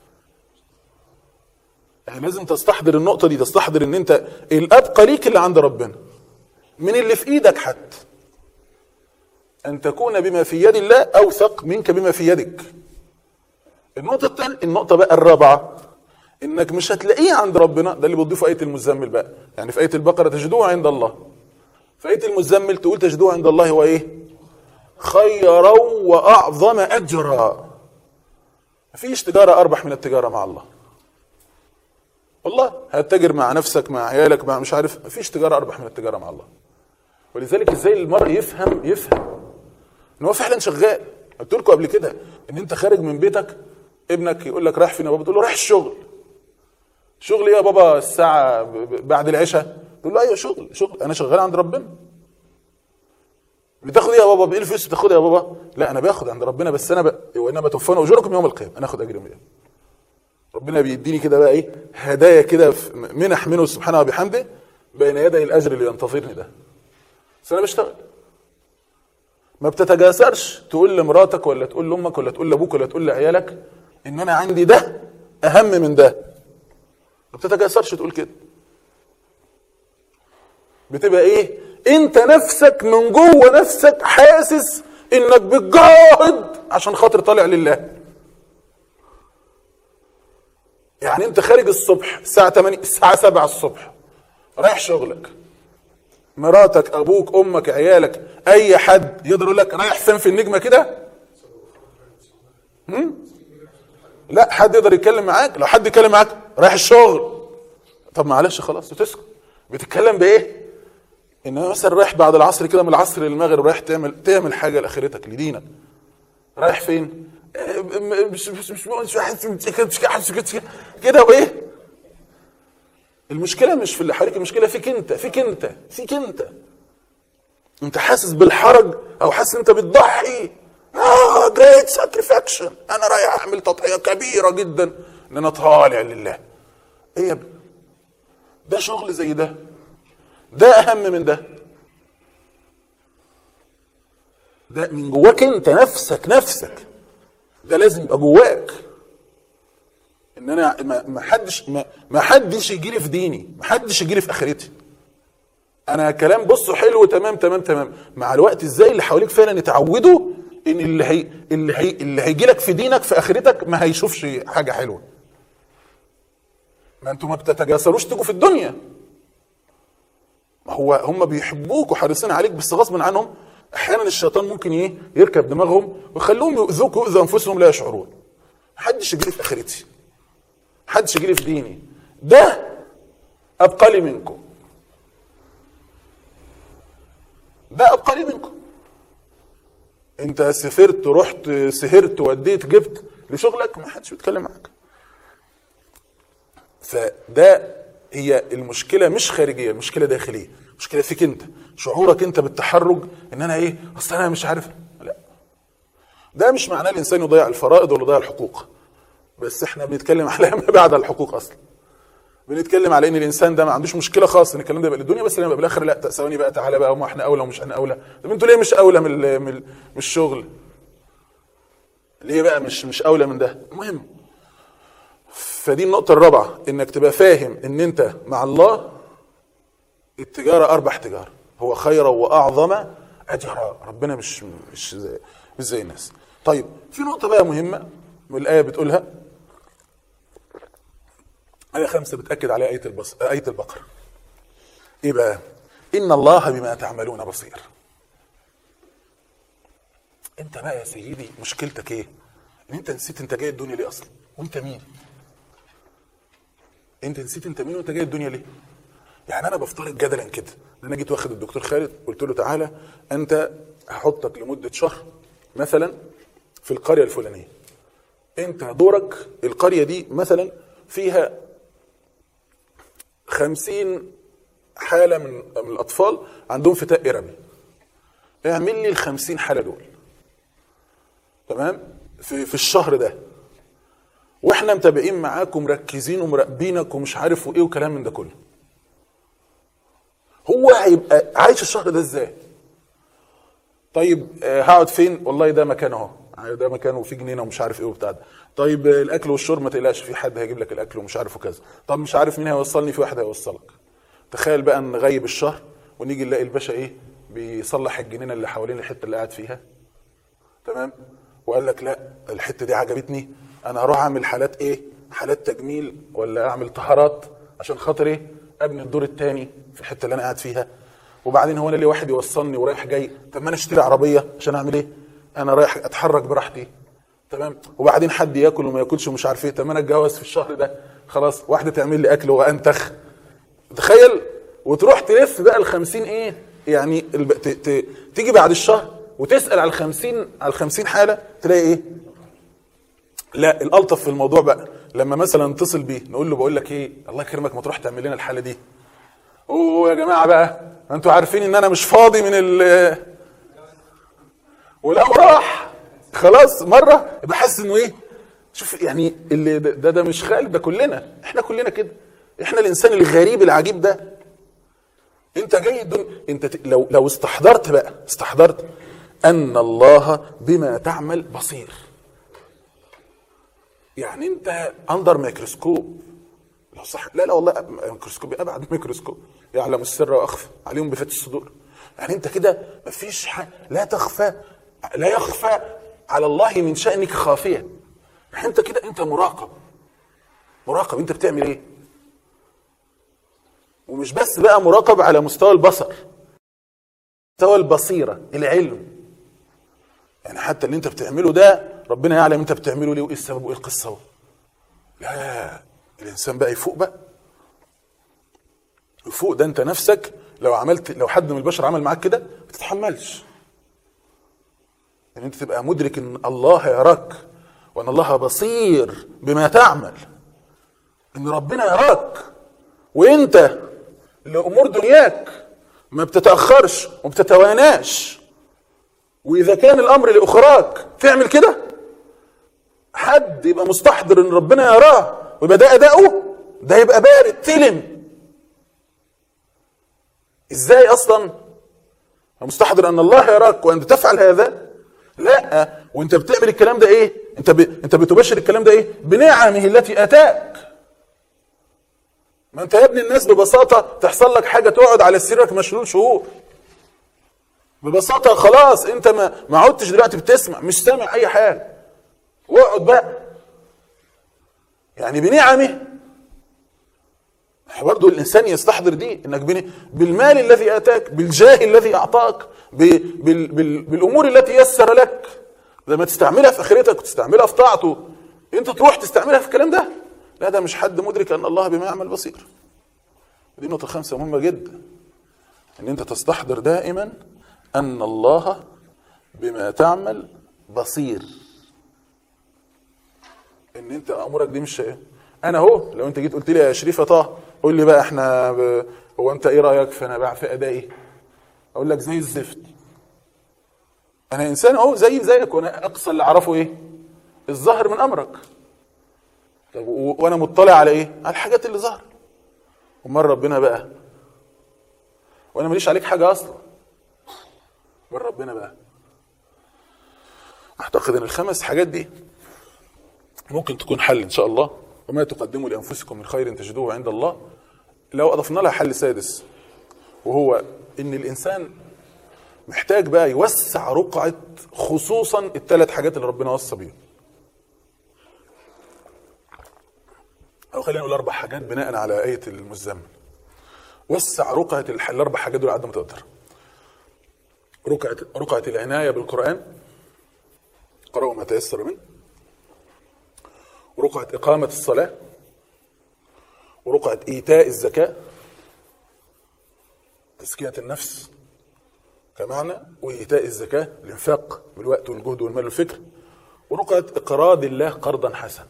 يعني لازم تستحضر النقطه دي تستحضر ان انت الابقى ليك اللي عند ربنا من اللي في ايدك حتى ان تكون بما في يد الله اوثق منك بما في يدك النقطه الثانيه النقطه بقى الرابعه انك مش هتلاقيه عند ربنا ده اللي بتضيفه ايه المزمل بقى يعني في ايه البقره تجدوه عند الله في ايه المزمل تقول تجدوه عند الله هو ايه خيرا واعظم اجرا مفيش تجاره اربح من التجاره مع الله والله هتتاجر مع نفسك مع عيالك مع مش عارف مفيش تجاره اربح من التجاره مع الله ولذلك ازاي المرء يفهم يفهم ان هو فعلا شغال قلت لكم قبل كده ان انت خارج من بيتك ابنك يقول لك رايح فين يا بابا تقول له رايح الشغل شغل ايه يا بابا الساعه ب- ب- بعد العشاء تقول له ايوه شغل شغل انا شغال عند ربنا بتاخد ايه يا بابا بايه الفلوس بتاخدها يا بابا لا انا باخد عند ربنا بس انا ب... وانما توفون اجوركم يوم القيامه انا اخد اجر يوم القيامه ربنا بيديني كده بقى ايه هدايا كده في- منح منه سبحانه وبحمده بين يدي الاجر اللي ينتظرني ده بس انا بشتغل ما بتتجاسرش تقول لمراتك ولا تقول لامك ولا تقول لابوك ولا تقول لعيالك ان انا عندي ده اهم من ده ما بتتجاسرش تقول كده بتبقى ايه انت نفسك من جوه نفسك حاسس انك بتجاهد عشان خاطر طالع لله يعني انت خارج الصبح الساعة 8 الساعة 7 الصبح رايح شغلك مراتك ابوك امك عيالك اي حد يقدر يقول لك رايح فين في النجمه كده هم؟ لا حد يقدر يتكلم معاك لو حد يتكلم معاك رايح الشغل طب معلش خلاص وتسكت بتتكلم بايه ان أنا مثلا رايح بعد العصر كده من العصر للمغرب رايح تعمل تعمل حاجه لاخرتك لدينك رايح فين آه، م- مش مش مش مش حاسس- مش حاسس كده- كده وايه المشكله مش في اللي حواليك المشكله فيك انت فيك انت فيك انت انت حاسس بالحرج او حاسس انت بتضحي اه جريت ساكريفاكشن انا رايح اعمل تضحيه كبيره جدا ان انا طالع لله ايه يا ابني ده شغل زي ده ده اهم من ده ده من جواك انت نفسك نفسك ده لازم يبقى جواك ان انا ما ما حدش ما, ما حدش يجي لي في ديني ما حدش يجي لي في اخرتي انا كلام بصوا حلو تمام تمام تمام مع الوقت ازاي اللي حواليك فعلا يتعودوا ان اللي هي اللي هي اللي هيجي لك في دينك في اخرتك ما هيشوفش حاجه حلوه ما انتوا ما بتتجاسروش تيجوا في الدنيا ما هو هم بيحبوك وحريصين عليك بس غصب عنهم احيانا الشيطان ممكن ايه يركب دماغهم ويخلوهم يؤذوك ويؤذوا انفسهم لا يشعرون محدش يجي لي في اخرتي محدش يجي لي في ديني ده ابقى لي منكم ده ابقى لي منكم انت سافرت رحت سهرت وديت جبت لشغلك ما حدش بيتكلم معاك فده هي المشكله مش خارجيه المشكله داخليه المشكله فيك انت شعورك انت بالتحرج ان انا ايه اصل انا مش عارف لا ده مش معناه الانسان يضيع الفرائض ولا يضيع الحقوق بس احنا بنتكلم على ما بعد الحقوق اصلا بنتكلم على ان الانسان ده ما عندوش مشكله خالص ان الكلام ده يبقى للدنيا بس لما يبقى بالاخر لا ثواني بقى تعالى بقى وما احنا اولى ومش احنا اولى طب انتوا ليه مش اولى من ال- من ال- من الشغل ليه بقى مش مش اولى من ده المهم فدي النقطة الرابعة انك تبقى فاهم ان انت مع الله التجارة اربح تجارة هو خيرا واعظم اجرا ربنا مش مش زي مش زي الناس طيب في نقطة بقى مهمة والآية بتقولها آية خمسة بتأكد على آية البص... آية البقرة إيه بقى؟ إن الله بما تعملون بصير أنت بقى يا سيدي مشكلتك إيه؟ إن أنت نسيت أنت جاي الدنيا ليه أصلا؟ وأنت مين؟ أنت نسيت أنت مين وأنت جاي الدنيا ليه؟ يعني أنا بفترض جدلا كده إن أنا جيت واخد الدكتور خالد قلت له تعالى أنت هحطك لمدة شهر مثلا في القرية الفلانية أنت دورك القرية دي مثلا فيها خمسين حالة من, من الأطفال عندهم فتاء إربي اعمل لي الخمسين حالة دول تمام في, في الشهر ده واحنا متابعين معاك ومركزين ومراقبينك ومش عارف وايه وكلام من ده كله هو هيبقى عايش الشهر ده ازاي طيب آه، هقعد فين والله ده مكان اهو ده مكانه فيه جنينه ومش عارف ايه وبتاع ده طيب الاكل والشرب ما تقلقش في حد هيجيب لك الاكل ومش عارف وكذا طب مش عارف مين هيوصلني في واحد هيوصلك تخيل بقى ان غيب الشهر ونيجي نلاقي الباشا ايه بيصلح الجنينه اللي حوالين الحته اللي قاعد فيها تمام وقال لك لا الحته دي عجبتني انا هروح اعمل حالات ايه حالات تجميل ولا اعمل طهارات عشان خاطر ايه ابني الدور الثاني في الحته اللي انا قاعد فيها وبعدين هو انا ليه واحد يوصلني ورايح جاي طب ما انا اشتري عربيه عشان اعمل ايه انا رايح اتحرك براحتي تمام وبعدين حد ياكل وما ياكلش ومش عارف ايه طب ما انا اتجوز في الشهر ده خلاص واحده تعمل لي اكل وانتخ تخيل وتروح تلف بقى ال 50 ايه يعني الب... ت... ت... تيجي بعد الشهر وتسال على ال 50 على ال 50 حاله تلاقي ايه لا الالطف في الموضوع بقى لما مثلا نتصل بيه نقول له بقول لك ايه الله يكرمك ما تروح تعمل لنا الحاله دي اوه يا جماعه بقى انتوا عارفين ان انا مش فاضي من ال ولو راح خلاص مره يبقى حاسس انه ايه شوف يعني اللي ده ده, ده مش خالد ده كلنا احنا كلنا كده احنا الانسان الغريب العجيب ده انت جاي الدنيا انت ت... لو لو استحضرت بقى استحضرت ان الله بما تعمل بصير يعني انت اندر ميكروسكوب لو صح لا لا والله ميكروسكوب ابعد ميكروسكوب يعلم السر واخفى عليهم بفتح الصدور يعني انت كده مفيش حاجه لا تخفى لا يخفى على الله من شانك خافيه يعني انت كده انت مراقب مراقب انت بتعمل ايه ومش بس بقى مراقب على مستوى البصر مستوى البصيره العلم يعني حتى اللي انت بتعمله ده ربنا يعلم انت بتعمله ليه وايه السبب وايه القصه لا الانسان بقى يفوق بقى يفوق ده انت نفسك لو عملت لو حد من البشر عمل معاك كده ما تتحملش ان انت تبقى مدرك ان الله يراك وان الله بصير بما تعمل ان ربنا يراك وانت لامور دنياك ما بتتاخرش وما بتتواناش واذا كان الامر لاخراك تعمل كده حد يبقى مستحضر ان ربنا يراه ويبقى ده اداؤه ده يبقى بارد تلم ازاي اصلا مستحضر ان الله يراك وانت تفعل هذا لا وانت بتعمل الكلام ده ايه انت ب... انت بتبشر الكلام ده ايه بنعمه التي اتاك ما انت يا ابن الناس ببساطه تحصل لك حاجه تقعد على سريرك مشلول شهور ببساطه خلاص انت ما ما عدتش دلوقتي بتسمع مش سامع اي حاجه واقعد بقى يعني بنعمه برضه الانسان يستحضر دي انك بن... بالمال الذي اتاك بالجاه الذي اعطاك ب... بال... بال... بالامور التي يسر لك لما تستعملها في اخرتك وتستعملها في طاعته انت تروح تستعملها في الكلام ده لا ده مش حد مدرك ان الله بما يعمل بصير دي النقطه الخامسه مهمه جدا ان انت تستحضر دائما ان الله بما تعمل بصير ان انت امورك دي مش انا اهو لو انت جيت قلت لي يا شريف يا طه قول لي بقى احنا ب... هو انت ايه رايك في انا بقى في ادائي اقول لك زي الزفت انا انسان اهو زي زيك وانا اقصى اللي اعرفه ايه الظاهر من امرك طب و... وانا مطلع على ايه على الحاجات اللي ظهر امال ربنا بقى وانا ماليش عليك حاجه اصلا امال ربنا بقى اعتقد ان الخمس حاجات دي ممكن تكون حل ان شاء الله وما تقدموا لانفسكم من خير تجدوه عند الله لو اضفنا لها حل سادس وهو ان الانسان محتاج بقى يوسع رقعه خصوصا الثلاث حاجات اللي ربنا وصى بيهم او خلينا نقول اربع حاجات بناء على ايه المزمل وسع رقعه الح- الاربع حاجات دول على قد ما تقدر رقعه رقعه العنايه بالقران قرأوا ما تيسر منه ورقعة إقامة الصلاة ورقعة إيتاء الزكاة تزكية النفس كمعنى وإيتاء الزكاة الإنفاق بالوقت والجهد والمال والفكر ورقعة إقراض الله قرضا حسنا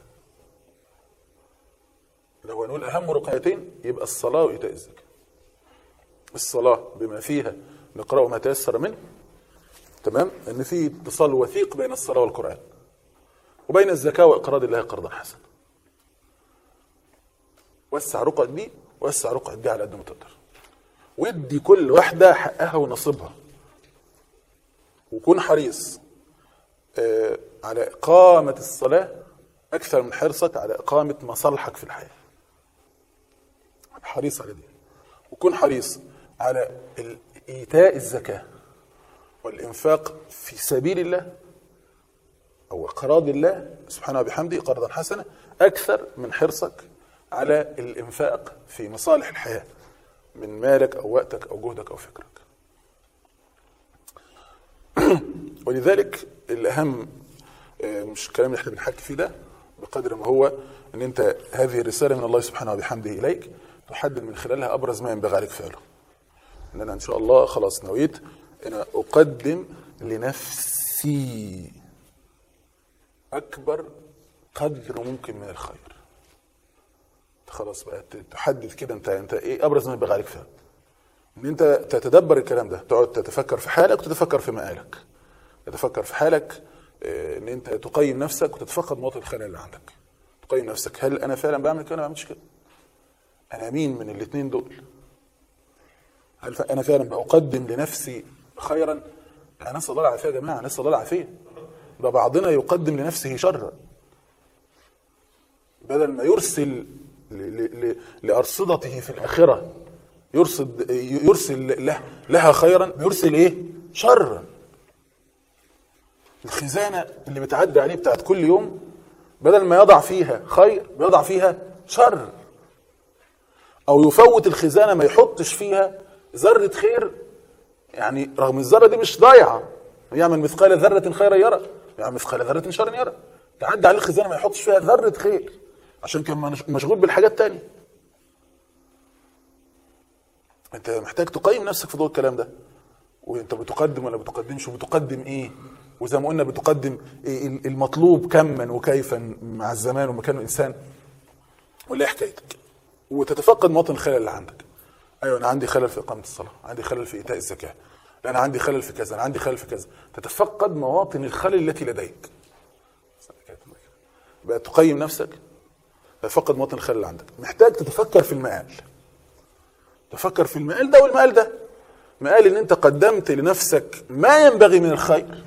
لو هنقول أهم رقعتين يبقى الصلاة وإيتاء الزكاة الصلاة بما فيها نقرأ ما تيسر منه تمام ان في اتصال وثيق بين الصلاه والقران وبين الزكاه واقراض الله قرضا حسنا وسع رقعة دي وسع رقعة دي على قد ما تقدر وادي كل واحده حقها ونصيبها وكون حريص آه، على إقامة الصلاة أكثر من حرصك على إقامة مصالحك في الحياة حريص على دي وكن حريص على ال- إيتاء الزكاة والإنفاق في سبيل الله أو إقراض الله سبحانه وبحمده قرضا حسنا أكثر من حرصك على الإنفاق في مصالح الحياة من مالك أو وقتك أو جهدك أو فكرك ولذلك الأهم آه، مش الكلام اللي احنا بنحكي فيه ده بقدر ما هو ان انت هذه الرساله من الله سبحانه وبحمده اليك تحدد من خلالها ابرز ما ينبغي عليك فعله. ان انا ان شاء الله خلاص نويت انا اقدم لنفسي اكبر قدر ممكن من الخير. خلاص بقى ت- تحدد كده انت انت ايه ابرز ما ينبغي عليك فعله. ان انت تتدبر الكلام ده تقعد تتفكر في حالك وتتفكر في مآلك. تتفكر في حالك آه، ان انت تقيم نفسك وتتفقد مواطن الخلل اللي عندك تقيم نفسك هل انا فعلا بعمل كده ولا ما بعملش كده انا مين من الاثنين دول هل ف- انا فعلا بقدم لنفسي خيرا انا نسال الله العافيه يا جماعه نسال الله العافيه ده بعضنا يقدم لنفسه شرا بدل ما يرسل ل- ل- ل- لارصدته في الاخره يرصد يرسل له لها خيرا يرسل ايه شرا الخزانه اللي بتعدي عليه بتاعت كل يوم بدل ما يضع فيها خير بيضع فيها شر او يفوت الخزانه ما يحطش فيها ذره خير يعني رغم الذره دي مش ضايعه يعمل مثقال ذره خيرا يرى يعمل مثقال ذره شرا يرى تعدي عليه الخزانه ما يحطش فيها ذره خير عشان كان مش- مشغول بالحاجات تانية انت محتاج تقيم نفسك في ضوء الكلام ده وانت بتقدم ولا بتقدمش وبتقدم ايه وزي ما قلنا بتقدم إيه المطلوب كما وكيفا مع الزمان ومكان الانسان ولا ايه حكايتك وتتفقد مواطن الخلل اللي عندك ايوه انا عندي خلل في اقامه الصلاه عندي خلل في ايتاء الزكاه لا انا عندي خلل في كذا انا عندي خلل في كذا تتفقد مواطن الخلل التي لديك بقى تقيم نفسك تتفقد مواطن الخلل اللي عندك محتاج تتفكر في المآل تفكر في المآل ده والمآل ده مآل ان انت قدمت لنفسك ما ينبغي من الخير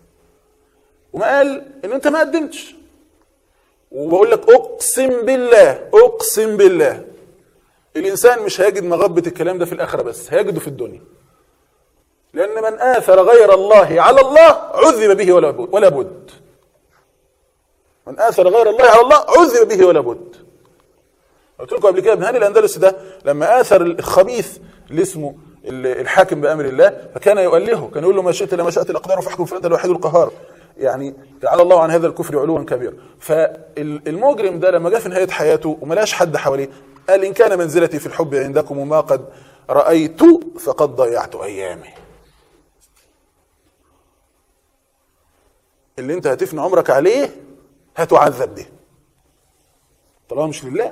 ومآل ان انت ما قدمتش وبقول لك اقسم بالله اقسم بالله الانسان مش هيجد مغبة الكلام ده في الاخره بس هيجده في الدنيا لان من اثر غير الله على الله عذب به ولا بد ولا بد من اثر غير الله على الله عذب به ولا بد قلت لكم قبل كده ابن هاني الاندلسي ده لما اثر الخبيث اللي اسمه الحاكم بامر الله فكان يؤلهه كان يقول له ما شئت لما شاءت الاقدار فاحكم فانت الوحيد القهار يعني تعالى الله عن هذا الكفر علوا كبيرا فالمجرم ده لما جاء في نهايه حياته وما لاش حد حواليه قال ان كان منزلتي في الحب عندكم وما قد رايت فقد ضيعت ايامي اللي انت هتفني عمرك عليه هتعذب به طالما مش لله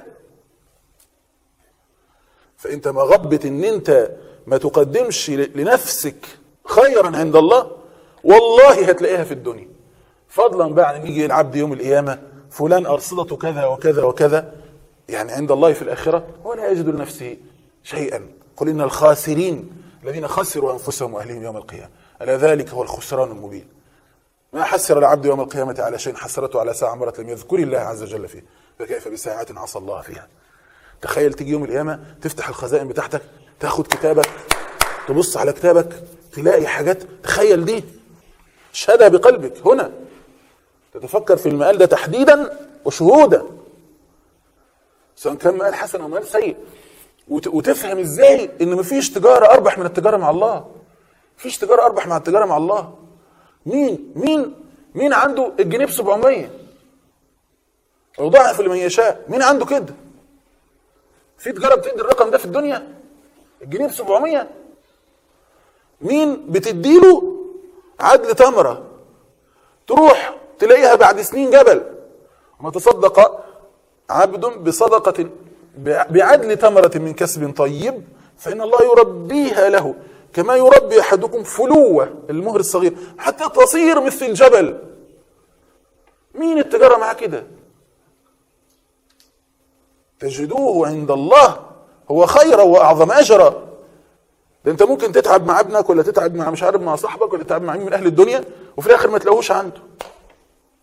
فانت مغبة ان انت ما تقدمش لنفسك خيرا عند الله والله هتلاقيها في الدنيا فضلا بقى عن يجي العبد يوم القيامة فلان أرصدته كذا وكذا وكذا يعني عند الله في الآخرة ولا يجد لنفسه شيئا قل إن الخاسرين الذين خسروا أنفسهم وأهلهم يوم القيامة ألا ذلك هو الخسران المبين ما حسر العبد يوم القيامة على شيء حسرته على ساعة مرت لم يذكر الله عز وجل فيه فكيف بساعة عصى الله فيها تخيل تيجي يوم القيامة تفتح الخزائن بتاعتك تاخد كتابك تبص على كتابك تلاقي حاجات تخيل دي تشهدها بقلبك هنا تتفكر في المآل ده تحديدا وشهودا سواء كان مآل حسن او مآل سيء وتفهم ازاي ان مفيش تجاره اربح من التجاره مع الله مفيش تجاره اربح مع التجاره مع الله مين مين مين عنده الجنيه ب 700 وضعف لمن يشاء مين عنده كده في تجاره بتدي الرقم ده في الدنيا الجنيه ب 700 مين بتديله عدل تمره تروح تلاقيها بعد سنين جبل وما تصدق عبد بصدقة بعدل تمرة من كسب طيب فإن الله يربيها له كما يربي أحدكم فلوة المهر الصغير حتى تصير مثل الجبل مين التجارة مع كده تجدوه عند الله هو خيرا وأعظم أجرا ده انت ممكن تتعب مع ابنك ولا تتعب مع مش عارف مع صاحبك ولا تتعب مع مين من اهل الدنيا وفي الاخر ما تلاقوش عنده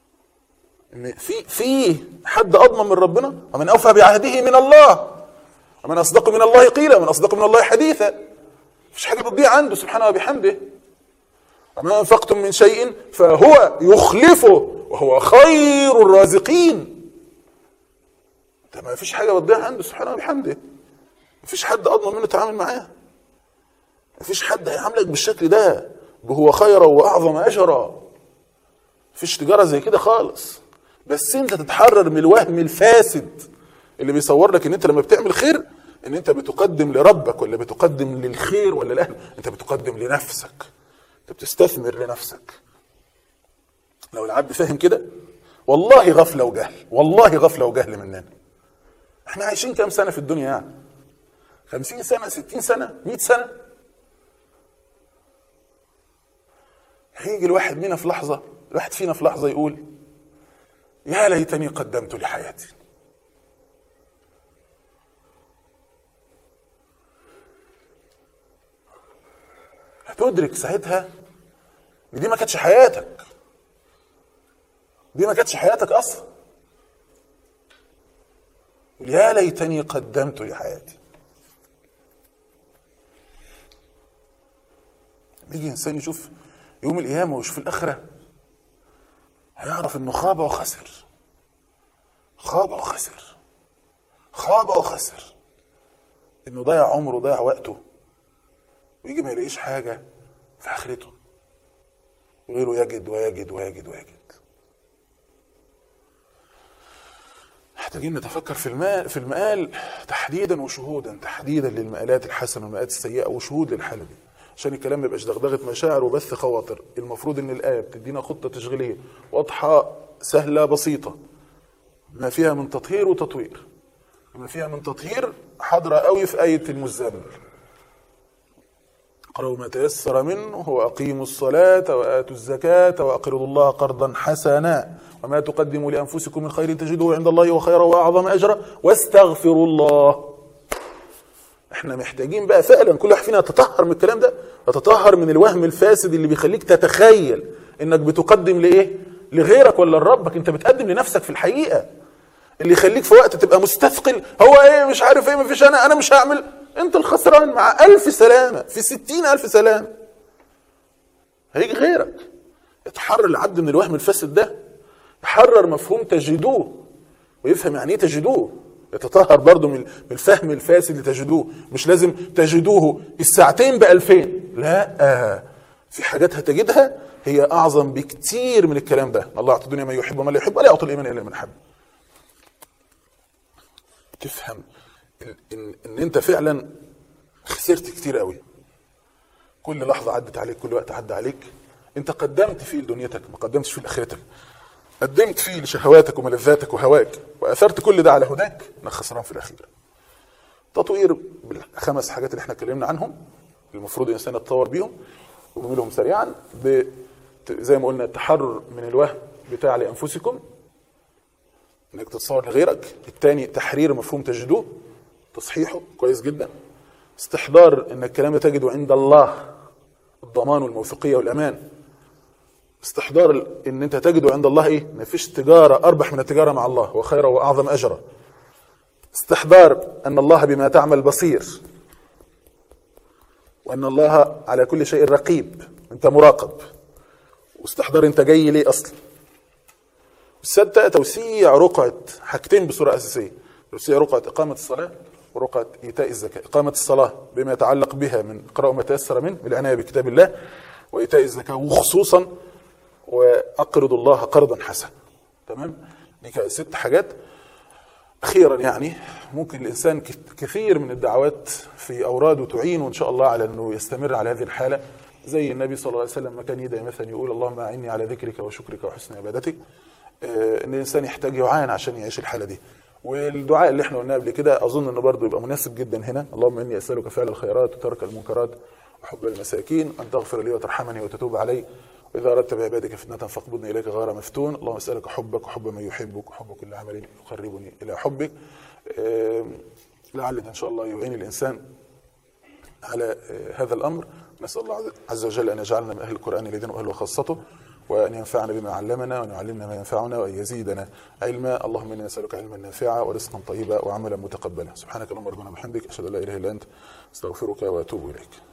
ان في في حد اضمن من ربنا ومن اوفى بعهده من الله ومن اصدق من الله قيلا ومن اصدق من الله حديثا مفيش حاجه بتضيع عنده سبحانه وبحمده وما انفقتم من شيء فهو يخلفه وهو خير الرازقين ده ما فيش حاجه بتضيع عنده سبحانه وبحمده ما فيش حد اضمن منه يتعامل معاه ما فيش حد هيعاملك بالشكل ده هو خيرا واعظم اجرا فيش تجاره زي كده خالص بس انت تتحرر من الوهم الفاسد اللي بيصور لك ان انت لما بتعمل خير ان انت بتقدم لربك ولا بتقدم للخير ولا لاهله انت بتقدم لنفسك انت بتستثمر لنفسك لو العبد فاهم كده والله غفله وجهل والله غفله وجهل مننا احنا عايشين كام سنه في الدنيا يعني خمسين سنه ستين سنه مئة سنه هيجي الواحد منا في لحظه الواحد فينا في لحظه يقول يا ليتني قدمت لحياتي هتدرك ساعتها ان دي ما كانتش حياتك دي ما كانتش حياتك اصلا يا ليتني قدمت لحياتي بيجي انسان يشوف يوم القيامه ويشوف الاخره هيعرف انه خاب وخسر خاب وخسر خاب وخسر انه ضيع عمره ضيع وقته ويجي ما يلاقيش حاجه في اخرته غيره يجد ويجد ويجد ويجد محتاجين نتفكر في الماء في المقال تحديدا وشهودا تحديدا للمقالات الحسنه والمقالات السيئه وشهود للحاله دي عشان الكلام ما يبقاش دغدغه مشاعر وبث خواطر المفروض ان الايه بتدينا خطه تشغيليه واضحه سهله بسيطه ما فيها من تطهير وتطوير ما فيها من تطهير حاضره قوي في ايه المزمل اقرأوا ما تيسر منه وأقيموا الصلاة وآتوا الزكاة وأقرضوا الله قرضا حسنا وما تقدموا لأنفسكم من خير تجدوه عند الله وخيرا وأعظم أجرا واستغفروا الله احنا محتاجين بقى فعلا كل واحد فينا يتطهر من الكلام ده يتطهر من الوهم الفاسد اللي بيخليك تتخيل انك بتقدم لايه لغيرك ولا لربك انت بتقدم لنفسك في الحقيقه اللي يخليك في وقت تبقى مستثقل هو ايه مش عارف ايه مفيش انا انا مش هعمل انت الخسران مع ألف سلامة في ستين ألف سلامة هيجي غيرك يتحرر العبد من الوهم الفاسد ده يحرر مفهوم تجدوه ويفهم يعني ايه تجدوه يتطهر برضه من الفهم الفاسد لتجدوه مش لازم تجدوه الساعتين بألفين لا في حاجات هتجدها هي أعظم بكتير من الكلام ده الله يعطي الدنيا ما يحب وما لا يحب ولا يعطي الإيمان إلا من حب تفهم إن, إن, إن أنت فعلا خسرت كتير قوي كل لحظة عدت عليك كل وقت عدى عليك أنت قدمت فيه لدنيتك ما قدمتش فيه لآخرتك قدمت فيه لشهواتك وملذاتك وهواك وأثرت كل ده على هداك إنك خسران في الأخير تطوير بالخمس حاجات اللي احنا اتكلمنا عنهم المفروض الإنسان يتطور بيهم ونعملهم سريعا ب زي ما قلنا التحرر من الوهم بتاع لأنفسكم انك تتصور لغيرك الثاني تحرير مفهوم تجدوه تصحيحه كويس جدا استحضار ان الكلام تجده عند الله الضمان والموثوقيه والامان استحضار ان انت تجده عند الله ايه ما فيش تجاره اربح من التجاره مع الله وخيرا واعظم اجرا استحضار ان الله بما تعمل بصير وان الله على كل شيء رقيب انت مراقب واستحضار انت جاي ليه اصلا السادسة توسيع رقعة حاجتين بصورة أساسية توسيع رقعة إقامة الصلاة ورقعة إيتاء الزكاة إقامة الصلاة بما يتعلق بها من قراءة ما تيسر منه بالعناية بكتاب الله وإيتاء الزكاة وخصوصا وأقرض الله قرضا حسنا تمام دي ست حاجات أخيرا يعني ممكن الإنسان كثير من الدعوات في أوراده تعينه إن شاء الله على أنه يستمر على هذه الحالة زي النبي صلى الله عليه وسلم ما كان يدعي مثلا يقول اللهم أعني على ذكرك وشكرك وحسن عبادتك ان الانسان يحتاج يعان عشان يعيش الحاله دي والدعاء اللي احنا قلناه قبل كده اظن انه برضه يبقى مناسب جدا هنا اللهم اني اسالك فعل الخيرات وترك المنكرات وحب المساكين ان تغفر لي وترحمني وتتوب علي واذا اردت بعبادك فتنه فاقبضني اليك غير مفتون اللهم اسالك حبك وحب من يحبك وحب كل عمل يقربني الى حبك لعل ان شاء الله يعين الانسان على هذا الامر نسال الله عز وجل ان يجعلنا من اهل القران الذين اهل خاصته وأن ينفعنا بما علمنا وأن يعلمنا ما ينفعنا وأن يزيدنا علما اللهم إنا نسألك علما نافعا ورزقا طيبا وعملا متقبلا سبحانك اللهم ربنا وبحمدك أشهد أن لا إله إلا أنت أستغفرك وأتوب إليك